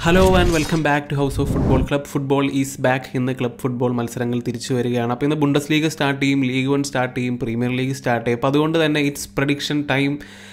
hello and welcome back to house of football club football is back ഇന്ന് club football മത്സരങ്ങൾ തിരിച്ചു വരികയാണ് അപ്പോൾ ഇന്ന് ബുണ്ടസ് ലീഗ് സ്റ്റാർട്ട് ചെയ്യും ലീഗ് വൺ സ്റ്റാർട്ട് ചെയ്യും പ്രീമിയർ ലീഗ് സ്റ്റാർട്ട് ചെയ്യും അപ്പോൾ അതുകൊണ്ട് തന്നെ ഇറ്റ്സ് പ്രഡിക്ഷൻ ടൈം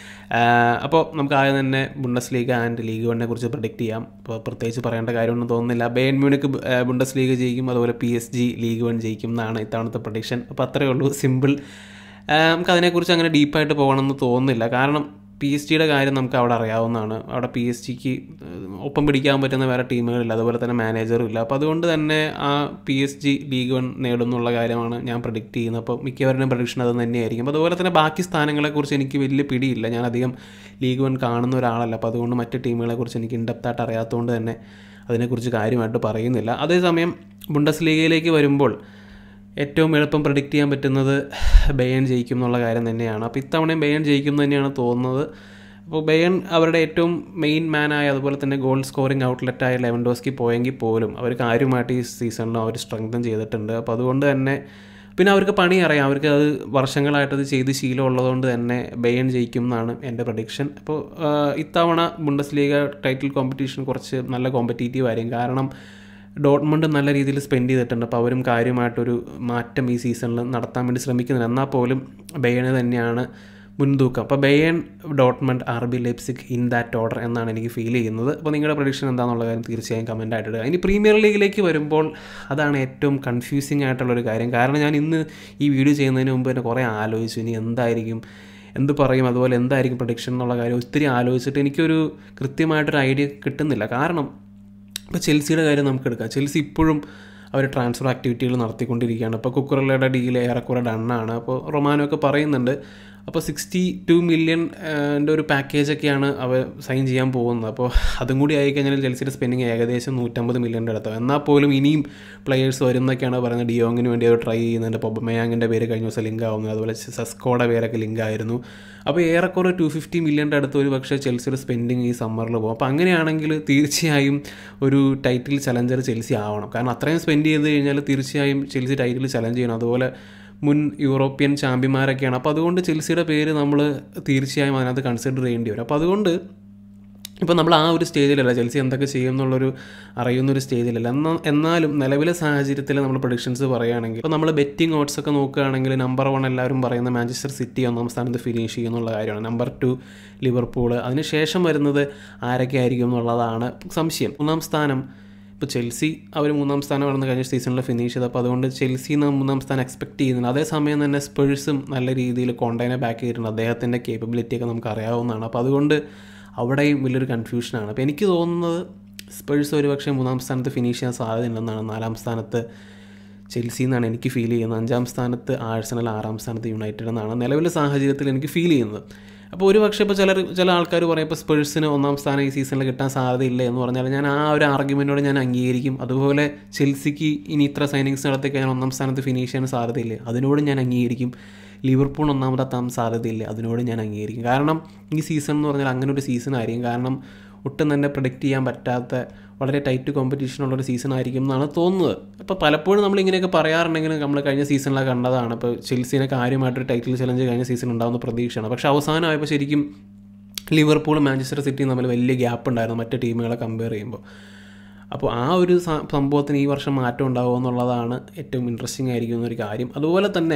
അപ്പോൾ നമുക്ക് ആദ്യം തന്നെ ബുണ്ടസ് ലീഗ് ആൻഡ് ലീഗ് വണ്ണിനെ കുറിച്ച് പ്രഡിക്റ്റ് ചെയ്യാം അപ്പോൾ പ്രത്യേകിച്ച് പറയേണ്ട കാര്യമൊന്നും തോന്നുന്നില്ല ബേൺ മ്യൂണിക്ക് ബുണ്ടസ് ലീഗ് ജയിക്കും അതുപോലെ P S G Ligue one ജയിക്കും എന്നാണ് ഇത്തവണത്തെ പ്രഡിക്ഷൻ അപ്പോൾ അത്രയേ ഉള്ളൂ സിമ്പിൾ നമുക്ക് അതിനെക്കുറിച്ച് അങ്ങനെ ഡീപ്പായിട്ട് പോകണമെന്ന് തോന്നുന്നില്ല കാരണം പി എസ് ജിയുടെ കാര്യം നമുക്ക് അവിടെ അറിയാവുന്നതാണ് അവിടെ പി എസ് ജിക്ക് ഒപ്പം പിടിക്കാൻ പറ്റുന്ന വേറെ ടീമുകളില്ല അതുപോലെ തന്നെ മാനേജറും ഇല്ല അപ്പോൾ അതുകൊണ്ട് തന്നെ ആ P S G Ligue one നേടും എന്നുള്ള കാര്യമാണ് ഞാൻ പ്രഡിക്റ്റ് ചെയ്യുന്നത് അപ്പോൾ മിക്കവരുടെയും പ്രഡിക്ഷൻ അത് തന്നെയായിരിക്കും അപ്പോൾ അതുപോലെ തന്നെ ബാക്കി സ്ഥാനങ്ങളെക്കുറിച്ച് എനിക്ക് വലിയ പിടിയില്ല ഞാൻ അധികം ലീഗ് വൺ കാണുന്ന ഒരാളല്ല അപ്പോൾ അതുകൊണ്ട് മറ്റ് ടീമുകളെക്കുറിച്ച് എനിക്ക് ഇൻഡെപ്തായിട്ട് അറിയാത്തതുകൊണ്ട് തന്നെ അതിനെക്കുറിച്ച് കാര്യമായിട്ട് പറയുന്നില്ല അതേസമയം ബുണ്ടസ് ലീഗയിലേക്ക് വരുമ്പോൾ ഏറ്റവും എളുപ്പം പ്രഡിക്റ്റ് ചെയ്യാൻ പറ്റുന്നത് ബയൺ ജയിക്കും എന്നുള്ള കാര്യം തന്നെയാണ് അപ്പോൾ ഇത്തവണയും ബയൺ ജയിക്കും തന്നെയാണ് തോന്നുന്നത് അപ്പോൾ ബയൺ അവരുടെ ഏറ്റവും മെയിൻ മാനായ അതുപോലെ തന്നെ ഗോൾ സ്കോറിംഗ് ഔട്ട്ലെറ്റായ ലെവൻഡോസ്കി പോയെങ്കിൽ പോലും അവർ കാര്യമായിട്ട് ഈ സീസണിൽ അവർ സ്ട്രെങ്തൻ ചെയ്തിട്ടുണ്ട് അപ്പോൾ അതുകൊണ്ട് തന്നെ പിന്നെ അവർക്ക് പണി അറിയാം അവർക്ക് അത് വർഷങ്ങളായിട്ട് അത് ചെയ്ത് ശീലം ഉള്ളതുകൊണ്ട് തന്നെ ബയൺ ജയിക്കും എന്നാണ് എൻ്റെ പ്രഡിക്ഷൻ അപ്പോൾ ഇത്തവണ ബുണ്ടസ് ലീഗ ടൈറ്റിൽ കോമ്പറ്റീഷൻ കുറച്ച് നല്ല കോമ്പറ്റീറ്റീവ് ആയിരിക്കും കാരണം ഡോട്ട്മണ്ട് നല്ല രീതിയിൽ സ്പെൻഡ് ചെയ്തിട്ടുണ്ട് അപ്പോൾ അവരും കാര്യമായിട്ടൊരു മാറ്റം ഈ സീസണിൽ നടത്താൻ വേണ്ടി ശ്രമിക്കുന്നുണ്ട് എന്നാൽ പോലും ബെയണ് തന്നെയാണ് മുൻതൂക്കം അപ്പോൾ Bayern Dortmund R B Leipzig in that order എന്നാണ് എനിക്ക് ഫീൽ ചെയ്യുന്നത് അപ്പോൾ നിങ്ങളുടെ പ്രൊഡിക്ഷൻ എന്താണെന്നുള്ള കാര്യം തീർച്ചയായും കമൻ്റ് ആയിട്ട് ഇടുക ഇനി പ്രീമിയർ ലീഗിലേക്ക് വരുമ്പോൾ അതാണ് ഏറ്റവും കൺഫ്യൂസിങ് ആയിട്ടുള്ളൊരു കാര്യം കാരണം ഞാൻ ഇന്ന് ഈ വീഡിയോ ചെയ്യുന്നതിന് മുമ്പ് തന്നെ കുറേ ആലോചിച്ചു ഇനി എന്തായിരിക്കും എന്ത് പറയും അതുപോലെ എന്തായിരിക്കും പ്രൊഡിക്ഷൻ എന്നുള്ള കാര്യം ഒത്തിരി ആലോചിച്ചിട്ട് എനിക്കൊരു കൃത്യമായിട്ടൊരു ഐഡിയ കിട്ടുന്നില്ല കാരണം ഇപ്പോൾ ചെൽസിയുടെ കാര്യം നമുക്ക് എടുക്കാം ചെൽസി ഇപ്പോഴും അവർ ട്രാൻസ്ഫർ ആക്ടിവിറ്റികൾ നടത്തിക്കൊണ്ടിരിക്കുകയാണ് ഇപ്പോൾ കുക്കുറലയുടെ ഡീൽ ഏറെക്കുറെ ഡണ്ണാണ് അപ്പോൾ റൊമാനോ ഒക്കെ പറയുന്നുണ്ട് അപ്പോൾ സിക്സ്റ്റി ടു മില്യൺ ൻ്റെ ഒരു പാക്കേജൊക്കെയാണ് അവർ സൈൻ ചെയ്യാൻ പോകുന്നത് അപ്പോൾ അതും കൂടി ആയിക്കഴിഞ്ഞാൽ ചെൽസിയുടെ സ്പെൻഡിങ് ഏകദേശം നൂറ്റമ്പത് മില്യൻ്റെ അടുത്തോ എന്നാൽ പോലും ഇനിയും പ്ലെയേഴ്സ് വരുന്നൊക്കെയാണ് പറയുന്നത് ഡിയോങ്ങിന് വേണ്ടി അവർ ട്രൈ ചെയ്യുന്നുണ്ട് ഇപ്പോൾ മെയാങ്ങിൻ്റെ പേര് കഴിഞ്ഞ ദിവസം ലിങ്ക് ആവുന്നത് അതുപോലെ സസ്കോയുടെ പേരൊക്കെ ലിങ്ക് ആയിരുന്നു അപ്പോൾ ഏറെക്കുറെ ടു ഫിഫ്റ്റി മില്യൻ്റെ അടുത്ത് ഒരു പക്ഷേ ചെൽസിയുടെ സ്പെൻഡിങ് ഈ സമ്മറിൽ പോകും അപ്പോൾ അങ്ങനെയാണെങ്കിൽ തീർച്ചയായും ഒരു ടൈറ്റിൽ ചലഞ്ചർ ചെൽസി ആവണം കാരണം അത്രയും സ്പെൻഡ് ചെയ്ത് കഴിഞ്ഞാൽ തീർച്ചയായും ചെൽസി ടൈറ്റിൽ ചലഞ്ച് ചെയ്യണം അതുപോലെ മുൻ യൂറോപ്യൻ ചാമ്പ്യന്മാരൊക്കെയാണ് അപ്പോൾ അതുകൊണ്ട് ചെൽസിയുടെ പേര് നമ്മൾ തീർച്ചയായും അതിനകത്ത് കൺസിഡർ ചെയ്യേണ്ടി വരും അപ്പോൾ അതുകൊണ്ട് ഇപ്പോൾ നമ്മൾ ആ ഒരു സ്റ്റേജിലല്ല ചെൽസി എന്തൊക്കെ ചെയ്യും എന്നുള്ളൊരു അറിയുന്ന ഒരു സ്റ്റേജിലല്ല എന്നാൽ എന്നാലും നിലവിലെ സാഹചര്യത്തിൽ നമ്മൾ പ്രൊഡിക്ഷൻസ് പറയുകയാണെങ്കിൽ ഇപ്പോൾ നമ്മൾ ബെറ്റിംഗ് ഓട്സ് ഒക്കെ നോക്കുകയാണെങ്കിൽ നമ്പർ വൺ എല്ലാവരും പറയുന്ന മാഞ്ചസ്റ്റർ സിറ്റി ഒന്നാം സ്ഥാനത്ത് ഫിനിഷ് ചെയ്യുന്നുള്ള കാര്യമാണ് നമ്പർ ടു ലിവർപൂൾ അതിനുശേഷം വരുന്നത് ആരൊക്കെ ആയിരിക്കും എന്നുള്ളതാണ് സംശയം മൂന്നാം സ്ഥാനം ഇപ്പോൾ ചെൽസി അവർ മൂന്നാം സ്ഥാനമാണെന്ന് കഴിഞ്ഞ സീസണിൽ ഫിനിഷ് ചെയ്തത് അപ്പോൾ അതുകൊണ്ട് ചെൽസി മൂന്നാം സ്ഥാനം എക്സ്പെക്ട് ചെയ്യുന്നുണ്ട് അതേസമയം തന്നെ സ്പേഴ്സും നല്ല രീതിയിൽ കോണ്ടൈനെ ബാക്ക് ചെയ്തിട്ടുണ്ട് അദ്ദേഹത്തിൻ്റെ കേപ്പബിലിറ്റിയൊക്കെ നമുക്ക് അറിയാവുന്നതാണ് അപ്പോൾ അതുകൊണ്ട് അവിടെയും വലിയൊരു കൺഫ്യൂഷനാണ് അപ്പോൾ എനിക്ക് തോന്നുന്നത് സ്പേഴ്സ് ഒരുപക്ഷെ മൂന്നാം സ്ഥാനത്ത് ഫിനിഷ് ചെയ്യാൻ സാധ്യതയുണ്ടെന്നാണ് നാലാം സ്ഥാനത്ത് ചെൽസി എന്നാണ് എനിക്ക് ഫീൽ ചെയ്യുന്നത് അഞ്ചാം സ്ഥാനത്ത് ആഴ്സണൽ ആറാം സ്ഥാനത്ത് യുണൈറ്റഡ് എന്നാണ് നിലവിലെ സാഹചര്യത്തിൽ എനിക്ക് ഫീൽ ചെയ്യുന്നത് അപ്പോൾ ഒരു പക്ഷേ ഇപ്പോൾ ചിലർ ചില ആൾക്കാർ പറയും ഇപ്പോൾ സ്പേഴ്സിന് ഒന്നാം സ്ഥാനം ഈ സീസണിൽ കിട്ടാൻ സാധ്യതയില്ല എന്ന് പറഞ്ഞാൽ ഞാൻ ആ ഒരു ആർഗ്യുമെൻറ്റോട് ഞാൻ അംഗീകരിക്കും അതുപോലെ ചെൽസിക്ക് ഇനി ഇത്ര സൈനിങ്സ് നടത്തി കഴിഞ്ഞാൽ ഒന്നാം സ്ഥാനത്ത് ഫിനിഷ് ചെയ്യാൻ സാധ്യതയില്ല അതിനോട് ഞാൻ അംഗീകരിക്കും ലിവർപൂൾ ഒന്നാമതെത്താൻ സാധ്യതയില്ല അതിനോട് ഞാൻ അംഗീകരിക്കും കാരണം ഈ സീസൺ എന്ന് പറഞ്ഞാൽ അങ്ങനെ ഒരു സീസൺ ആയിരിക്കും കാരണം ഒട്ടും തന്നെ പ്രൊഡിക്റ്റ് ചെയ്യാൻ പറ്റാത്ത വളരെ ടൈറ്റ് കോമ്പറ്റീഷൻ ഉള്ളൊരു സീസൺ ആയിരിക്കും എന്നാണ് തോന്നുന്നത് അപ്പോൾ പലപ്പോഴും നമ്മൾ ഇങ്ങനെയൊക്കെ പറയാറുണ്ടെങ്കിലും നമ്മൾ കഴിഞ്ഞ സീസണിലൊക്കെ കണ്ടതാണ് ഇപ്പോൾ ചെൽസിനെ കാര്യമായിട്ടൊരു ടൈറ്റിൽ ചലഞ്ച് കഴിഞ്ഞ സീസൺ ഉണ്ടാകുന്ന പ്രതീക്ഷയാണ് പക്ഷേ അവസാനമായപ്പോൾ ശരിക്കും ലിവർപൂൾ മാഞ്ചസ്റ്റർ സിറ്റിയും തമ്മിൽ വലിയ ഗ്യാപ്പ് ഉണ്ടായിരുന്നു മറ്റ് ടീമുകളെ കമ്പയർ ചെയ്യുമ്പോൾ അപ്പോൾ ആ ഒരു സംഭവത്തിന് ഈ വർഷം മാറ്റം ഉണ്ടാകുമോ എന്നുള്ളതാണ് ഏറ്റവും ഇൻട്രസ്റ്റിംഗ് ആയിരിക്കും എന്നൊരു കാര്യം അതുപോലെ തന്നെ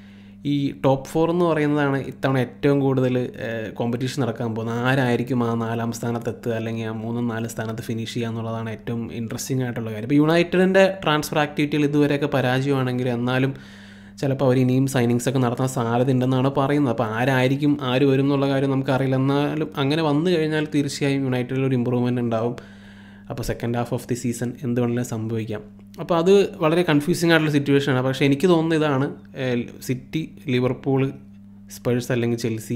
ഈ ടോപ്പ് ഫോർ എന്ന് പറയുന്നതാണ് ഇത്തവണ ഏറ്റവും കൂടുതൽ കോമ്പറ്റീഷൻ നടക്കാൻ പോകുന്നത് ആരായിരിക്കും ആ നാലാം സ്ഥാനത്ത് എത്തുക അല്ലെങ്കിൽ ആ മൂന്നും നാല് സ്ഥാനത്ത് ഫിനിഷ് ചെയ്യുക എന്നുള്ളതാണ് ഏറ്റവും ഇൻട്രസ്റ്റിംഗ് ആയിട്ടുള്ള കാര്യം ഇപ്പോൾ യുണൈറ്റഡിൻ്റെ ട്രാൻസ്ഫർ ആക്ടിവിറ്റികൾ ഇതുവരെയൊക്കെ പരാജയമാണെങ്കിൽ എന്നാലും ചിലപ്പോൾ അവർ ഇനിയും സൈനിങ്സ് ഒക്കെ നടത്താൻ സാധ്യത ഉണ്ടെന്നാണ് പറയുന്നത് അപ്പോൾ ആരായിരിക്കും ആര് വരും എന്നുള്ള കാര്യം നമുക്കറിയില്ല എന്നാലും അങ്ങനെ വന്നു കഴിഞ്ഞാൽ തീർച്ചയായും യുണൈറ്റഡിൽ ഒരു ഇമ്പ്രൂവ്മെൻറ്റ് ഉണ്ടാവും അപ്പോൾ second half of the season എന്ത് വേണമെങ്കിലും സംഭവിക്കാം അപ്പോൾ അത് വളരെ കൺഫ്യൂസിങ് ആയിട്ടുള്ള സിറ്റുവേഷനാണ് പക്ഷേ എനിക്ക് തോന്നുന്നത് ഇതാണ് സിറ്റി ലിവർപൂൾ സ്പേഴ്സ് അല്ലെങ്കിൽ ചെൽസി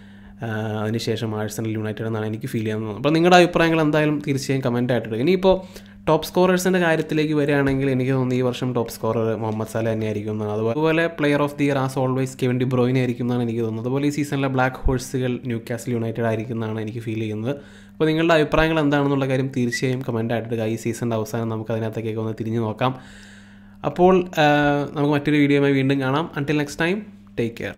അതിനുശേഷം ആഴ്സണൽ യുണൈറ്റഡ് എന്നാണ് എനിക്ക് ഫീൽ ചെയ്യുന്നത് അപ്പോൾ നിങ്ങളുടെ അഭിപ്രായങ്ങൾ എന്തായാലും തീർച്ചയായും കമൻ്റ് ആയിട്ട് ഇനിയിപ്പോൾ ടോപ്പ് സ്കോറേഴ്സിൻ്റെ കാര്യത്തിലേക്ക് വരികയാണെങ്കിൽ എനിക്ക് തോന്നുന്നു ഈ വർഷം ടോപ്പ് സ്കോറർ മുഹമ്മദ് സാല തന്നെയായിരിക്കും എന്നാണ് അതുപോലെ player of the year as always Kevin De Bruyne ആയിരിക്കും എന്നാണ് എനിക്ക് തോന്നുന്നത് അതുപോലെ ഈ സീസണിലെ ബ്ലാക്ക് ഹോഴ്സുകൾ ന്യൂ കാസിൽ യുണൈറ്റഡ് ആയിരിക്കും എന്നാണ് എനിക്ക് ഫീൽ ചെയ്യുന്നത് അപ്പോൾ നിങ്ങളുടെ അഭിപ്രായങ്ങൾ എന്താണെന്നുള്ള കാര്യം തീർച്ചയായും കമൻ്റ് ആയിട്ട് ഈ സീസണിൻ്റെ അവസാനം നമുക്ക് അതിനകത്തേക്കൊക്കെ ഒന്ന് തിരിഞ്ഞു നോക്കാം അപ്പോൾ നമുക്ക് മറ്റൊരു വീഡിയോയുമായി വീണ്ടും കാണാം until next time take care